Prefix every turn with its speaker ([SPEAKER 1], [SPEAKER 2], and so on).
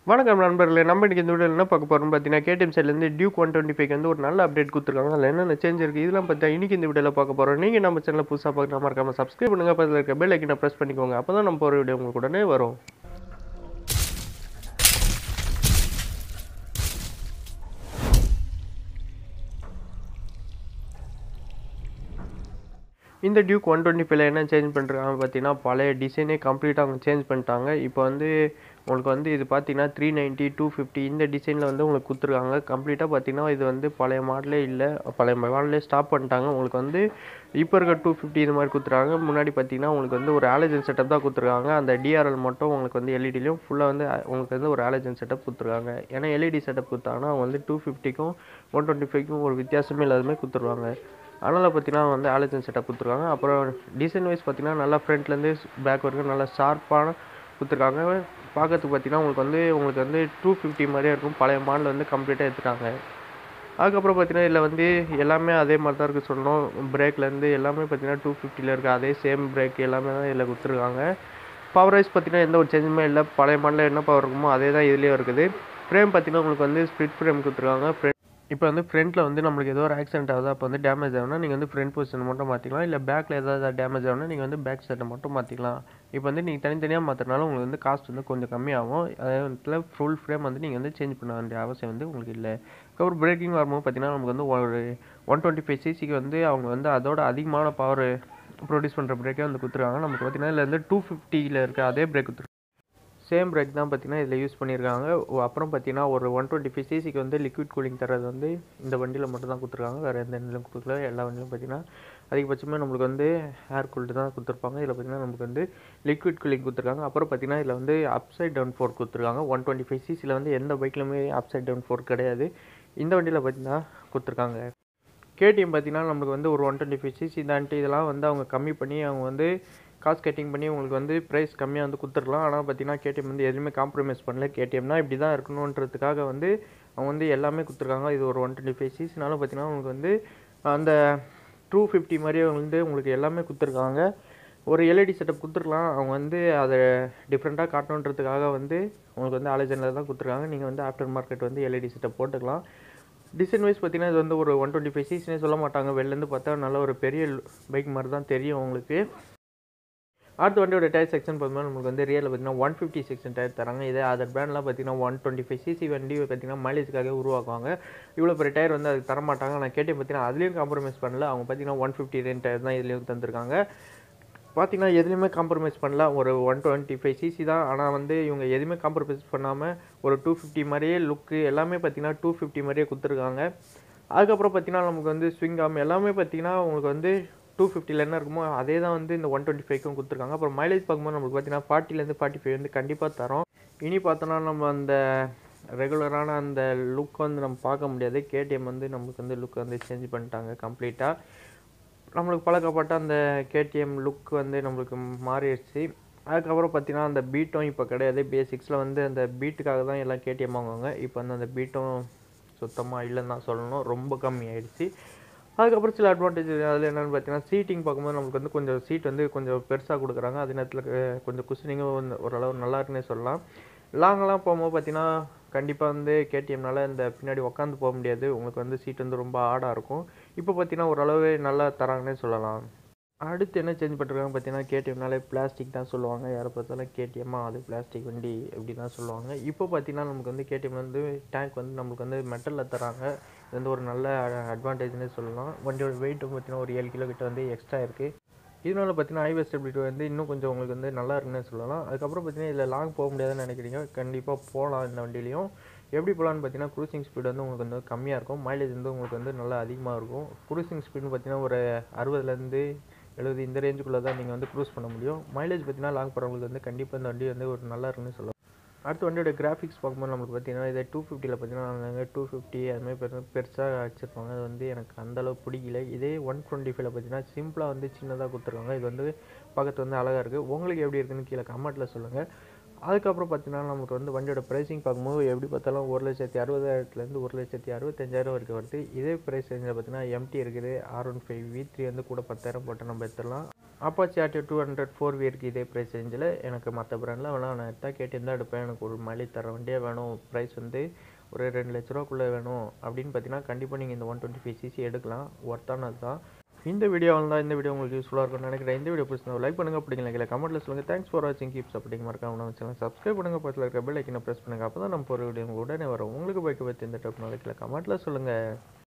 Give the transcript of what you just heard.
[SPEAKER 1] வணக்கம் நண்பர்களே நம்ம இன்னைக்கு இந்த வீடியோ என்ன பார்க்க போகிறோம் பார்த்தீங்கன்னா கேடிஎம் சைட்லேருந்து டியூக் ஒன் டுவெண்ட்டி ஃபைவ் வந்து ஒரு நல்ல அப்டேட் கொடுத்துருக்காங்க அதில் என்னென்ன சேஞ்ச் இருக்குது இதெல்லாம் பார்த்தா இன்னைக்கு இந்த வீடியோவில் பார்க்க போகிறோம் நீங்கள் நம்ம சேனலில் புதுசாக பார்க்க மறக்காம சப்ஸ்கிரைப் பண்ணுங்க பக்கத்தில் இருக்க பெல் ஐக்கனை ப்ரெஸ் பண்ணிக்கோங்க அப்போ தான் நம்ம போகிற வீடியோ உங்களுக்கு உடனே வரும் இந்த டியூக் ஒன் டுவெண்ட்டி ஃபைவ்ல என்ன சேஞ்ச் பண்ணுறாங்க பார்த்தீங்கன்னா பழைய டிசைனே கம்ப்ளீட்டாக அவங்க சேஞ்ச் பண்ணிட்டாங்க இப்போ வந்து உங்களுக்கு வந்து இது பார்த்தீங்கன்னா த்ரீ நைன்ட்டி டூ ஃபிஃப்டி இந்த டிசைனில் வந்து உங்களுக்கு கொடுத்துருக்காங்க கம்ப்ளீட்டாக பார்த்தீங்கன்னா இது வந்து பழைய மாடலே இல்லை பழைய மாடலே ஸ்டாப் பண்ணிட்டாங்க உங்களுக்கு வந்து இப்போ இருக்க டூ ஃபிஃப்டி இது மாதிரி கொடுத்துருக்காங்க முன்னாடி பார்த்தீங்கன்னா உங்களுக்கு வந்து ஒரு ஆலஜன் செட்டப் தான் கொடுத்துருக்காங்க அந்த டிஆர்எல் மட்டும் உங்களுக்கு வந்து எல்இடிலையும் ஃபுல்லாக வந்து அ- உங்களுக்கு வந்து ஒரு ஆலஜன் செட்டப் கொடுத்துருக்காங்க ஏன்னா எல்இடி செட்டப் கொடுத்தாங்கன்னா அவங்க வந்து டூ ஃபிஃப்டிக்கும் ஒன் டுவெண்ட்டி ஃபைவ்க்கும் ஒரு வித்தியாசமே இல்லாதமே கொடுத்துருவாங்க அதனால் பார்த்தீங்கன்னா வந்து ஆலஜன் செட்டப் கொடுத்துருக்காங்க அப்புறம் டிசைன் வைஸ் பார்த்தீங்கன்னா நல்லா ஃப்ரண்ட்லேருந்து பேக் வரைக்கும் நல்லா ஷார்ப்பான கொடுத்துருக்காங்க பார்க்கறதுக்கு பார்த்தீங்கன்னா உங்களுக்கு வந்து உங்களுக்கு வந்து டூ ஃபிஃப்டி மாதிரியே இருக்கும் பழைய மாடல் வந்து கம்ப்ளீட்டாக எடுத்துட்டாங்க அதுக்கப்புறம் பார்த்தீங்கன்னா இதில் வந்து எல்லாமே அதே மாதிரி தான் இருக்குது சொல்லணும் பிரேக்லேருந்து எல்லாமே பார்த்தீங்கன்னா டூ ஃபிஃப்டியில் இருக்குது அதே சேம் பிரேக் எல்லாமே தான் இதில் கொடுத்துருக்காங்க பவர் வைஸ் பார்த்தீங்கன்னா எந்த ஒரு சேஞ்சுமே இல்லை பழைய மாடலில் என்ன பவர் இருக்குமோ அதே தான் இதுலேயும் இருக்குது ஃப்ரேம் பார்த்தீங்கன்னா உங்களுக்கு வந்து ஸ்ப்ளிட் ஃப்ரேம் கொடுத்துருக்காங்க ஃப்ரண்ட் இப்போ வந்து ஃப்ரண்ட்டில் வந்து நம்மளுக்கு ஏதோ ஒரு ஆக்சிடென்ட் ஆகுது அப்போ வந்து டேமேஜ் ஆகுனா நீங்கள் வந்து ஃப்ரண்ட் பொசிஷன் மட்டும் மாற்றிக்கலாம் இல்லை பேக்கில் ஏதாவது டேமேஜ் ஆகுனா நீங்கள் வந்து பேக் சைடை மட்டும் மாற்றிக்கலாம் இப்போ வந்து நீங்கள் தனித்தனியாக மாற்றுறதுனால உங்களுக்கு வந்து காஸ்ட் வந்து கொஞ்சம் கம்மியாகும் அதே நேரத்தில் ஃபுல் ஃப்ரேம் வந்து நீங்கள் வந்து சேஞ்ச் பண்ண வேண்டிய அவசியம் வந்து உங்களுக்கு இல்லை அதுக்கப்புறம் பிரேக்கிங் வரும்போது பார்த்தீங்கன்னா நமக்கு வந்து ஒரு ஒன் டுவெண்ட்டி ஃபைவ் சிசிக்கு வந்து அவங்க வந்து அதோட அதிகமான பவர் ப்ரொடியூஸ் பண்ணுற பிரேக்கே வந்து கொடுத்துருக்காங்க நமக்கு பார்த்தீங்கன்னா இதில் வந்து டூ ஃபிஃப்டியில் இருக்க அதே பிரேக் கொடுத்துருக்காங்க சேம் பிரேக் தான் பார்த்தீங்கன்னா இதில் யூஸ் பண்ணியிருக்காங்க ஓ, அப்புறம் பார்த்தீங்கன்னா ஒரு ஒன் டுவெண்ட்டி ஃபைவ் சிசிக்கு வந்து லிக்விட் கூலிங் தரது வந்து இந்த வண்டியில் மட்டும் தான் கொடுத்துருக்காங்க வேறு எந்த வண்டியிலும் கொடுக்கல எல்லா வண்டியிலும் பார்த்தீங்கன்னா அதிகபட்சமாக நம்மளுக்கு வந்து ஏர் கூல்டு தான் கொடுத்துருப்பாங்க இதில் பார்த்தீங்கன்னா நமக்கு வந்து லிக்விட் கூலிங் கொடுத்துருக்காங்க அப்புறம் பார்த்தீங்கன்னா இதில் வந்து அப்சைட் டவுன் ஃபோர் கொடுத்துருக்காங்க ஒன் டுவெண்ட்டி ஃபைவ் சிசியில் வந்து எந்த பைக்லையுமே அப்சைட் டவுன் ஃபோர் கிடையாது இந்த வண்டியில் பார்த்தீங்கன்னா கொடுத்துருக்காங்க கேடிஎம் பார்த்தீங்கன்னா நம்மளுக்கு வந்து ஒரு ஒன் டுவெண்ட்டி ஃபைவ் சிசி தாண்டி இதெல்லாம் வந்து அவங்க கம்மி பண்ணி அவங்க வந்து காசு கட்டிங் பண்ணி உங்களுக்கு வந்து ப்ரைஸ் கம்மியாக வந்து கொடுத்துடலாம் ஆனால் பார்த்தீங்கன்னா கேடிஎம் வந்து எதுவுமே காம்ப்ரமைஸ் பண்ணல கேடிஎம்னா இப்படி தான் இருக்கணுன்றதுக்காக வந்து அவங்க வந்து எல்லாமே கொடுத்துருக்காங்க இது ஒரு ஒன் டுவெண்ட்டி ஃபைவ் சிசினாலும் பார்த்தீங்கன்னா உங்களுக்கு வந்து அந்த டூ ஃபிஃப்டி மாதிரியே வந்து உங்களுக்கு எல்லாமே கொடுத்துருக்காங்க ஒரு எல்இடி செட்டப் கொடுத்துருக்கலாம் அவங்க வந்து அதை டிஃப்ரெண்ட்டாக காட்டணுன்றதுக்காக வந்து உங்களுக்கு வந்து ஆலோசனில் தான் கொடுத்துருக்காங்க நீங்கள் வந்து ஆஃப்டர் மார்க்கெட் வந்து எல்இடி செட்டப் போட்டுக்கலாம் டிசைன் வைஸ் பார்த்தீங்கன்னா இது வந்து ஒரு ஒன் டுவெண்ட்டி ஃபைவ் சிசினே சொல்ல மாட்டாங்க வெளிலேருந்து பார்த்தா நல்ல ஒரு பெரிய பைக் மாதிரி தான் தெரியும் உங்களுக்கு அடுத்த வண்டியோட டயர் செக்ஷன் பார்த்தீங்கன்னா நமக்கு வந்து ரியலில் பார்த்தீங்கன்னா ஒன் ஃபிஃப்டி செக்ஷன் டயர் தராங்க இதே அதர் பிராண்ட்லாம் பார்த்தீங்கன்னா ஒன் டுவெண்ட்டி ஃபைவ் சிசி வண்டி பார்த்தீங்கன்னா மைலேஜ்க்காக உருவாக்குவாங்க இவ்வளோ பெரிய டயர் வந்து அதுக்கு தர மாட்டாங்க நான் கேட்டே பார்த்தீங்கன்னா அதுலேயும் காம்ப்ரமைஸ் பண்ணல அவங்க பார்த்தீங்கன்னா ஒன் ஃபிஃப்டி ரெண்டு டயர் தான் இதுலேயும் தந்திருக்காங்க பார்த்தீங்கன்னா எதுலேயுமே காம்ப்ரமைஸ் பண்ணல ஒரு ஒன் டுவெண்ட்டி ஃபைவ் சிசி தான் ஆனால் வந்து இவங்க எதுவுமே காம்ப்ரமைஸ் பண்ணாமல் ஒரு டூ ஃபிஃப்டி மாதிரியே லுக்கு எல்லாமே பார்த்தீங்கன்னா டூ ஃபிஃப்டி மாதிரியே கொடுத்துருக்காங்க அதுக்கப்புறம் பார்த்தீங்கன்னா நமக்கு வந்து ஸ்விங் ஆம் எல்லாமே பார்த்தீங்கன்னா உங்களுக்கு வந்து டூ ஃபிஃப்டியில் என்ன இருக்குமோ அதே தான் வந்து இந்த ஒன் டுவெண்ட்டி ஃபைவ்க்கும் கொடுத்துருக்காங்க அப்புறம் மைலேஜ் பார்க்கும்போது நமக்கு பார்த்தீங்கன்னா ஃபார்ட்டிலேருந்து ஃபார்ட்டி ஃபைவ் வந்து கண்டிப்பாக தரோம் இனி பார்த்தோன்னா நம்ம அந்த ரெகுலரான அந்த லுக் வந்து நம்ம பார்க்க முடியாது கேடிஎம் வந்து நமக்கு வந்து லுக் வந்து சேஞ்ச் பண்ணிட்டாங்க கம்ப்ளீட்டாக நம்மளுக்கு பழக்கப்பட்ட அந்த கேடிஎம் லுக் வந்து நம்மளுக்கு மாறிடுச்சு அதுக்கப்புறம் பார்த்தீங்கன்னா அந்த பீட்டும் இப்போ கிடையாது பேசிக்ஸில் வந்து அந்த பீட்டுக்காக தான் எல்லாம் கேடிஎம் வாங்குவாங்க இப்போ வந்து அந்த பீட்டும் சுத்தமாக இல்லைன்னு தான் சொல்லணும் ரொம்ப கம்மி ஆயிடுச்சு அதுக்கப்புறம் சில அட்வான்டேஜ் அதில் என்னென்னு பார்த்தீங்கன்னா சீட்டிங் பார்க்கும்போது நமக்கு வந்து கொஞ்சம் சீட் வந்து கொஞ்சம் பெருசாக கொடுக்குறாங்க அதே நேரத்தில் அஹ், கொஞ்சம் குஷனிங்கும் வந்து ஓரளவு நல்லா இருக்குன்னே சொல்லலாம் லாங்கெல்லாம் போகும்போது பார்த்தீங்கன்னா கண்டிப்பாக வந்து கேடிஎம்னால இந்த பின்னாடி உட்காந்து போக முடியாது உங்களுக்கு வந்து சீட் வந்து ரொம்ப ஆடாக இருக்கும் இப்போ பார்த்தீங்கன்னா ஓரளவு நல்லா தராங்கன்னே சொல்லலாம் அடுத்து என்ன சேஞ்ச் பண்ணிருக்காங்க பார்த்தீங்கன்னா கேடிஎம்னாலே பிளாஸ்டிக் தான் சொல்லுவாங்க யாரை பார்த்தாலும் கேடிஎம்மா அது பிளாஸ்டிக் வண்டி இப்படி தான் சொல்லுவாங்க இப்போ பார்த்தீங்கன்னா நமக்கு வந்து கேடிஎம் வந்து டேங்க் வந்து நமக்கு வந்து மெட்டலில் தராங்க இது வந்து ஒரு நல்ல அட்வான்டேஜ்னே சொல்லலாம் வண்டியோட வெயிட்டும் பார்த்தீங்கன்னா ஒரு ஏழு கிலோ கிட்ட வந்து எக்ஸ்ட்ரா இருக்குது இதனால பார்த்தீங்கன்னா ஹைவே ஸ்டெபிலிட்டி வந்து இன்னும் கொஞ்சம் உங்களுக்கு வந்து நல்லா இருக்குன்னு சொல்லலாம் அதுக்கப்புறம் பார்த்தீங்கன்னா இதில் லாங் போக முடியாதுன்னு நினைக்கிறீங்க கண்டிப்பாக போகலாம் இந்த வண்டியிலையும் எப்படி போகலான்னு பார்த்தீங்கன்னா க்ரூசிங் ஸ்பீடு வந்து உங்களுக்கு வந்து கம்மியாக இருக்கும் மைலேஜ் வந்து உங்களுக்கு வந்து நல்லா அதிகமாக இருக்கும் க்ரூசிங் ஸ்பீடுன்னு பார்த்தீங்கன்னா ஒரு அறுபதுலேருந்து எழுபது இந்த ரேஞ்சுக்குள்ளே தான் நீங்கள் வந்து க்ரூஸ் பண்ண முடியும் மைலேஜ் பார்த்தீங்கன்னா லாங் போகிறவங்களுக்கு வந்து கண்டிப்பாக இந்த வண்டி வந்து ஒரு நல்லா இருக்குன்னு சொல்லலாம் அடுத்த வண்டியோட கிராஃபிக்ஸ் பார்க்கும்போது நம்மளுக்கு பார்த்தீங்கன்னா இதே டூ ஃபிஃப்டியில் பார்த்தீங்கன்னா அங்கங்கே டூ ஃபிஃப்டி அதுமாதிரி பெரு பெருசாக அடிச்சிருப்பாங்க அது வந்து எனக்கு அந்த அளவு பிடிக்கல இதே ஒன் டுவெண்ட்டி ஃபைவ்ல பார்த்தீங்கன்னா சிம்பிளாக வந்து சின்னதாக கொடுத்துருக்காங்க இது வந்து பார்க்கறது வந்து அழகாக இருக்குது உங்களுக்கு எப்படி இருக்குன்னு கீழே கமெண்ட்டில் சொல்லுங்கள் அதுக்கப்புறம் பார்த்தீங்கன்னா நமக்கு வந்து வண்டியோட ப்ரைஸிங் பார்க்கும்போது எப்படி பார்த்தாலும் ஒரு லட்சத்தி அறுபதாயிரத்துலேருந்து ஒரு லட்சத்தி அறுபத்தஞ்சாயிரம் வரைக்கும் வருது இதே ப்ரைஸ் ரேஞ்சில் பார்த்தீங்கன்னா எம்டி இருக்குது R one five V three வந்து கூட பத்தாயிரம் போட்டு நம்ம எடுத்துடலாம் Apache RTO two hundred four V இருக்குது இதே ப்ரைஸ் ரேஞ்சில் எனக்கு மற்ற பிராண்டில் வேணாம் நான் எத்தா கேட்டு இருந்தால் எடுப்பேன் எனக்கு ஒரு மழை தர வண்டியாக வேணும் ப்ரைஸ் வந்து ஒரு ரெண்டு லட்ச ரூபாக்குள்ளே வேணும் அப்படின்னு பார்த்தீங்கன்னா கண்டிப்பாக நீங்கள் இந்த ஒன் டுவெண்ட்டி ஃபைவ் சிசி எடுக்கலாம் ஒர்த்தானது தான் இந்த வீடியோ தான் இந்த வீடியோ உங்களுக்கு யூஸ்ஃபுல்லாக இருக்கும்னு நினைக்கிறேன் இந்த வீடியோ பிடிச்சிருந்தா லைக் பண்ணுங்கள் பிடிக்கல கீழே கமெண்ட்டில் சொல்லுங்கள் தேங்க்ஸ் ஃபார் வாட்சிங் கீப்ஸ் அப்படிங்க மறக்காம நம்ம சேனல் சப்ஸ்கிரைப் பண்ணுங்கள் பக்கத்தில் இருக்க பெல் ஐக்கனை ப்ரெஸ் பண்ணுங்கள் அப்போ தான் நம்ம ஒரு வீடியோ உடனே வரும் உங்களுக்கு பைக்கை பற்றி இந்த டெக்னாலஜியில் கமெண்ட்டில் சொல்லுங்கள்